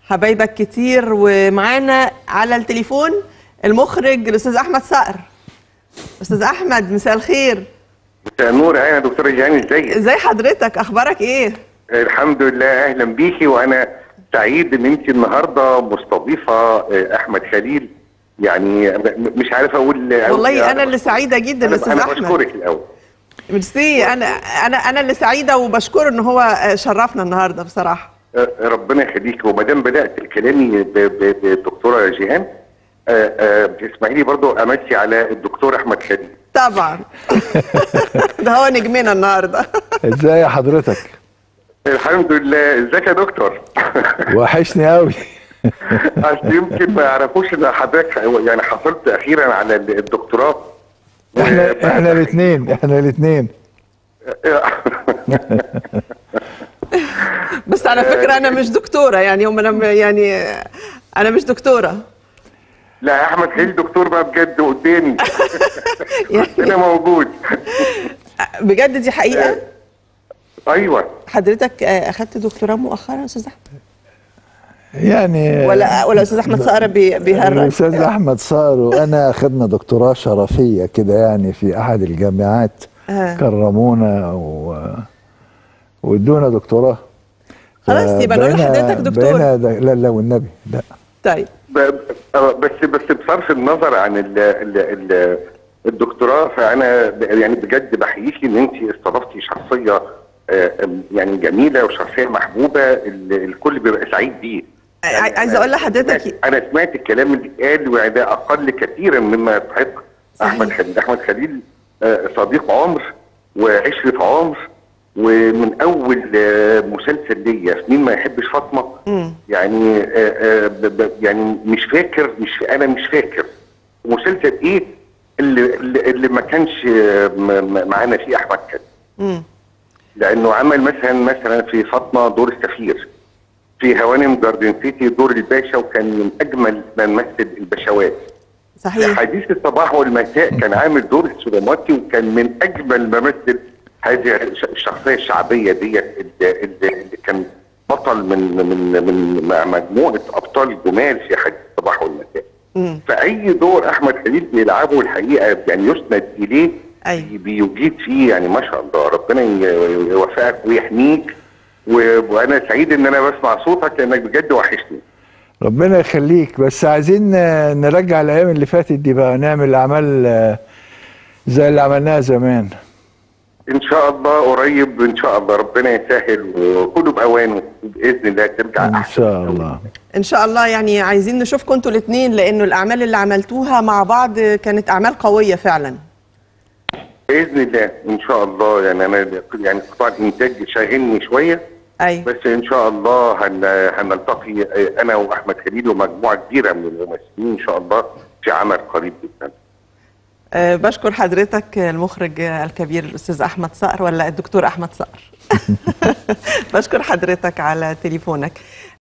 حبايبك كتير ومعانا على التليفون المخرج الاستاذ احمد صقر استاذ احمد مساء الخير مساء النور اهلا يا دكتوره جيهان ازيك؟ ازاي حضرتك اخبارك ايه الحمد لله اهلا بيكي وانا سعيد ان انت النهارده مستضيفه آه، احمد خليل يعني م- مش عارف اقول أوي. والله انا اللي سعيده جدا انا, استاذ أنا احمد بشكرك الاول ميرسي انا انا انا اللي سعيده وبشكره ان هو شرفنا النهارده بصراحه آه، ربنا يخليك وما دام بدات كلامي ب- ب- بالدكتوره جيهان آه، آه، بتسمحي لي برضو امسي على الدكتور احمد خليل طبعا ده هو نجمنا النهارده ازاي حضرتك الحمد لله ازيك يا دكتور وحشني قوي اصل يمكن ما يعرفوش ان حضرتك يعني حصلت اخيرا على الدكتوراه احنا احنا الاثنين احنا الاثنين بس على فكره انا مش دكتوره يعني هم انا يعني انا مش دكتوره لا احمد خليل دكتور بقى بجد قدامي يعني انا موجود بجد دي حقيقه ايوه حضرتك آه، اخدت دكتوراه مؤخرا يا استاذ احمد يعني ولا ولا استاذ احمد صقر بي- بيهرج الاستاذ احمد صار وانا اخذنا دكتوراه شرفيه كده يعني في احد الجامعات آه. كرمونا و وادونا دكتوراه خلاص يبقى نقول فبقينا- لحضرتك دكتور. بقينا د- لا لا والنبي لا طيب ب- آه، بس بس بصرف النظر عن ال ال ال الدكتوراه فانا ب- يعني بجد بحييكي ان انت استضفتي شخصيه آه، يعني جميله وشخصيه محبوبه ال- الكل بيبقى سعيد بيه عاي- عايزه اقول لحضرتك انا سمعت الكلام اللي قال وده اقل كثيرا مما يستحق صحيح. احمد خليل احمد خليل آه، صديق عمر وعشره عمر ومن اول آه، مسلسل ليا في مين ما يحبش فاطمه مم. يعني آه، آه، ب- ب- يعني مش فاكر مش انا مش فاكر مسلسل ايه اللي اللي, اللي ما كانش آه، م- م- معانا فيه احمد خليل مم. لانه عمل مثلا مثلا في فاطمه دور السفير في هوانم جاردن سيتي دور الباشا وكان من اجمل من مثل البشوات في صحيح حديث الصباح والمساء كان عامل دور السليماتي وكان من اجمل ما مثل هذه الش- الشخصيه الشعبيه ديت اللي, اللي اللي كان بطل من من من مع مجموعه ابطال جمال في حديث الصباح والمساء مم. فاي دور احمد خليل بيلعبه الحقيقه يعني يسند اليه أيوة. بيجيد فيه يعني ما شاء الله ربنا ي- يوفقك ويحميك و- وانا سعيد ان انا بسمع صوتك لانك بجد وحشني ربنا يخليك بس عايزين آه، نرجع الايام اللي فاتت دي بقى نعمل اعمال آه، زي اللي عملناها زمان ان شاء الله قريب ان شاء الله ربنا يسهل وكله باوانه باذن الله ترجع ان احسن شاء الله ان شاء الله يعني عايزين نشوفكم انتوا الاثنين لانه الاعمال اللي عملتوها مع بعض كانت اعمال قويه فعلا باذن الله ان شاء الله يعني انا يعني قطاع الانتاج شاغلني شويه ايوه بس ان شاء الله هن هنلتقي انا واحمد خليل ومجموعه كبيره من الممثلين ان شاء الله في عمل قريب جدا أه بشكر حضرتك المخرج الكبير الاستاذ احمد صقر ولا الدكتور احمد صقر بشكر حضرتك على تليفونك